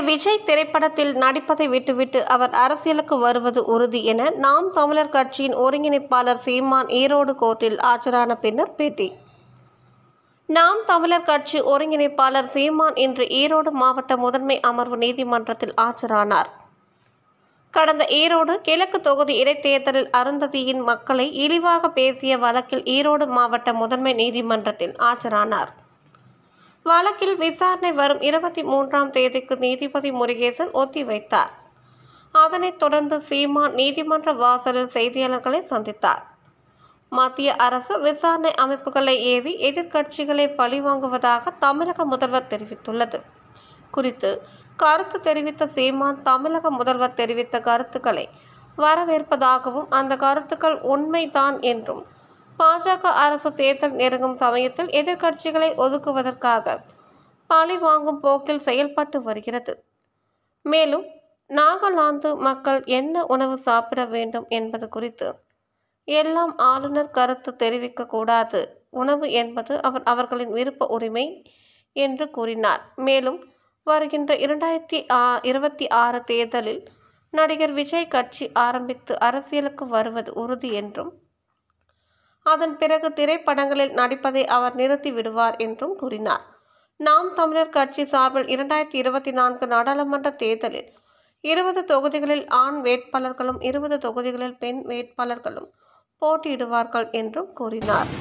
விஜய் திரைப்படத்தில் நடிப்பதை விட்டுவிட்டு அவர் அரசியலுக்கு வருவது உறுதி என நாம் தமிழர் கட்சியின் ஒருங்கிணைப்பாளர் சீமான் ஈரோடு கோர்ட்டில் ஆஜரான பின்னர் பேட்டி நாம் தமிழர் கட்சி ஒருங்கிணைப்பாளர் சீமான் இன்று ஈரோடு மாவட்ட முதன்மை அமர்வு நீதிமன்றத்தில் ஆஜரானார் கடந்த ஈரோடு கிழக்கு தொகுதி இடைத்தேர்தலில் அருந்ததியின் மக்களை இழிவாக பேசிய வழக்கில் ஈரோடு மாவட்ட முதன்மை நீதிமன்றத்தில் ஆஜரானார் வழக்கில் விசாரணை வரும் இருபத்தி மூன்றாம் தேதிக்கு நீதிபதி முருகேசன் ஒத்திவைத்தார் அதனைத் தொடர்ந்து சீமான் நீதிமன்ற வாசலில் செய்தியாளர்களை சந்தித்தார் மத்திய அரசு விசாரணை அமைப்புகளை ஏவி எதிர்க்கட்சிகளை பழிவாங்குவதாக தமிழக முதல்வர் தெரிவித்துள்ளது குறித்து கருத்து தெரிவித்த சீமான் தமிழக முதல்வர் தெரிவித்த கருத்துக்களை வரவேற்பதாகவும் அந்த கருத்துக்கள் உண்மைதான் என்றும் பாஜக அரசு தேர்தல் நெருங்கும் சமயத்தில் எதிர்க்கட்சிகளை ஒதுக்குவதற்காக பழி வாங்கும் போக்கில் செயல்பட்டு வருகிறது மேலும் நாகாலாந்து மக்கள் என்ன உணவு சாப்பிட வேண்டும் என்பது குறித்து எல்லாம் ஆளுநர் கருத்து தெரிவிக்க கூடாது உணவு என்பது அவர் அவர்களின் விருப்ப உரிமை என்று கூறினார் மேலும் வருகின்ற இரண்டாயிரத்தி ஆ இருபத்தி ஆறு தேர்தலில் நடிகர் விஜய் கட்சி ஆரம்பித்து அரசியலுக்கு வருவது உறுதி என்றும் அதன் பிறகு திரைப்படங்களில் நடிப்பதை அவர் நிறுத்தி விடுவார் என்றும் கூறினார் நாம் தமிழர் கட்சி சார்பில் இரண்டாயிரத்தி இருபத்தி நான்கு நாடாளுமன்ற தேர்தலில் இருபது தொகுதிகளில் ஆண் வேட்பாளர்களும் இருபது தொகுதிகளில் பெண் வேட்பாளர்களும் போட்டியிடுவார்கள் என்றும் கூறினார்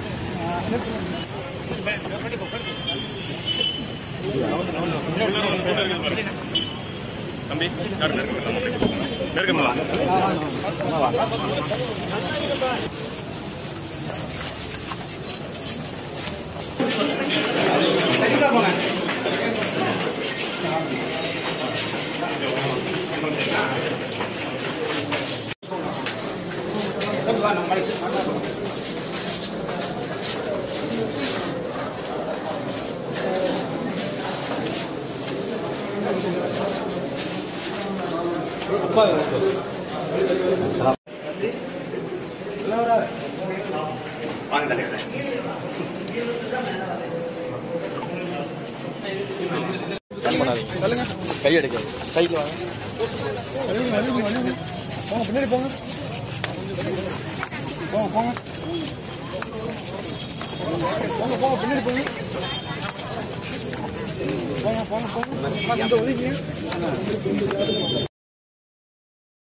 தம்பி யாரும் நெருக்கமா நெருக்கமா வாங்க தலைவர் கை எடுக்க கைக்கு வாங்க போங்க பின்னாடி போங்க போங்க போங்க போங்க போங்க பின்னாடி போங்க போங்க போங்க போங்க கொஞ்சம் ஒதுக்கிங்க